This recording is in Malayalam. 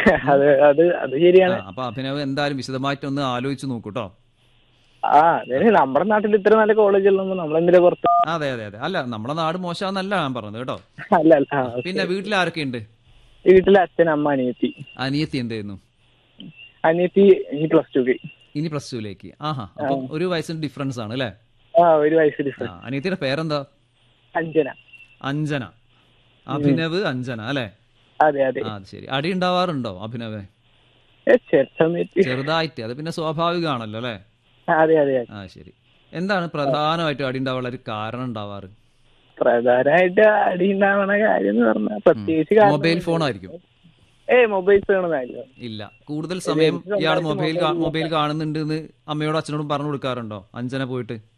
അത് അത് അത് ശരിയാണ് ആ, അപ്പൊ അഭിനവ് എന്തായാലും വിശദമായിട്ടൊന്ന് ആലോചിച്ച് നോക്കൂ കേട്ടോ ആ അതിന് നമ്മുടെ നാട്ടിൽ ഇത്ര നല്ല കോളേജുള്ളപ്പോ നമ്മളെന്തിനാ പുറത്ത് അതെ അതെ അതെ അല്ല നമ്മുടെ നാട് മോശമെന്നല്ല ഞാൻ പറഞ്ഞത് കേട്ടോ അല്ല അല്ല ആ, പിന്നെ വീട്ടിൽ ആരൊക്കെയുണ്ട് വീട്ടിലെ അച്ഛൻ അമ്മ അനിയത്തി അനിയത്തി എന്ത് ചെയ്യുന്നു അനിയത്തി ഈ പ്ലസ് ടു ഇനി പ്ലസ് ടുവിലേക്ക് ആഹാ അപ്പം ഒരു വയസ്സിന് ഡിഫറൻസ് ആണ് അല്ലേ ആ ഒരു വയസ്സ് ആ, ഡിഫറൻസ് അനിയത്തിയുടെ പേരെന്താ അഞ്ജന അഞ്ജന അഭിനവ് അഞ്ജന അല്ലേ അതെ അതെ ആ അത് ശരി അടി ഉണ്ടാവാറുണ്ടോ അഭിനവ് ഏ, ചെറിയ സമയത്ത് ചെറുതായിട്ട് അത് പിന്നെ സ്വാഭാവികമാണല്ലോ അല്ലേ അതെ അതെ അതെ ആ ശരി എന്താണ് പ്രധാനമായിട്ടും അടി ഉണ്ടാവാനുള്ള ഒരു കാരണം ഉണ്ടാവാറ് പ്രധാനമായിട്ട് അടി ഉണ്ടാവണ കാര്യം എന്ന് പറഞ്ഞാൽ പ്രത്യേകിച്ച് കാരണം മൊബൈൽ ഫോൺ ആയിരിക്കും ഏ മൊബൈൽ ഫോണൊന്നല്ല ഇല്ല കൂടുതൽ സമയം ഇയാൾ മൊബൈൽ കാ- മൊബൈൽ കാണുന്നുണ്ട് എന്ന് അമ്മയോടും അച്ഛനോടും പറഞ്ഞു കൊടുക്കാറുണ്ടോ അഞ്ജന പോയിട്ട്